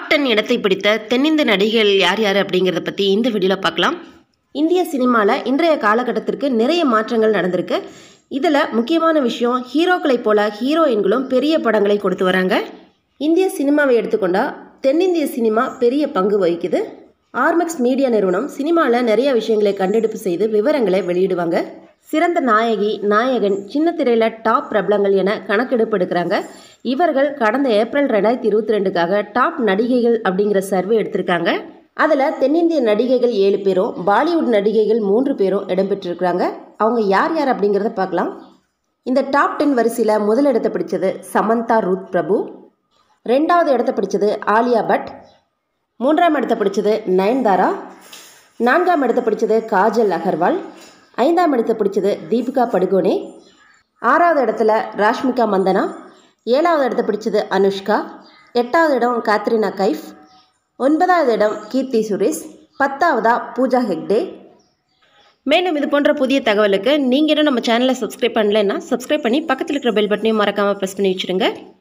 top ten இடத்தை பிடித்த தென்னிந்திய நடிகைகள் யார் யார் அப்படிங்கிறத பற்றி இந்த வீடியோவில் பார்க்கலாம் இந்திய சினிமாவில் இன்றைய காலகட்டத்திற்கு நிறைய மாற்றங்கள் நடந்திருக்கு இதில் முக்கியமான விஷயம் ஹீரோக்களைப் போல ஹீரோயின்களும் பெரிய படங்களை கொடுத்து வராங்க இந்திய சினிமாவை எடுத்துக்கொண்டால் தென்னிந்திய சினிமா பெரிய பங்கு வகிக்குது ஆர்மெக்ஸ் மீடியா நிறுவனம் சினிமாவில் நிறைய விஷயங்களை கண்டெடுப்பு செய்து விவரங்களை வெளியிடுவாங்க சிறந்த நாயகி நாயகன் சின்ன திரையில் டாப் பிரபலங்கள் என கணக்கெடுப்பு எடுக்கிறாங்க இவர்கள் கடந்த ஏப்ரல் ரெண்டாயிரத்தி இருபத்தி ரெண்டுக்காக டாப் நடிகைகள் அப்படிங்கிற சர்வே எடுத்திருக்காங்க அதில் தென்னிந்திய நடிகைகள் ஏழு பேரும் பாலிவுட் நடிகைகள் மூன்று பேரும் இடம்பெற்றிருக்கிறாங்க அவங்க யார் யார் அப்படிங்கிறத பார்க்கலாம் இந்த டாப் டென் வரிசையில் முதல் இடத்தை பிடிச்சது சமந்தா ரூத் பிரபு ரெண்டாவது இடத்தை பிடிச்சது ஆலியா பட் மூன்றாம் இடத்தை பிடிச்சது நயன்தாரா நான்காம் இடத்தை பிடிச்சது காஜல் அகர்வால் ஐந்தாம் இடத்தை பிடிச்சது தீபிகா படுகோனே ஆறாவது இடத்துல ராஷ்மிகா மந்தனா ஏழாவது இடத்தை பிடிச்சது அனுஷ்கா எட்டாவது இடம் காத்ரினா கைஃப் ஒன்பதாவது இடம் கீர்த்தி சுரேஷ் பத்தாவதா பூஜா ஹெக்டே மேலும் இது போன்ற புதிய தகவலுக்கு நீங்கள் இன்னும் நம்ம சேனலை சப்ஸ்கிரைப் பண்ணலைன்னா சப்ஸ்கிரைப் பண்ணி பக்கத்தில் இருக்கிற பெல் பட்டனையும் மறக்காமல் ப்ரெஸ் பண்ணி வச்சுருங்க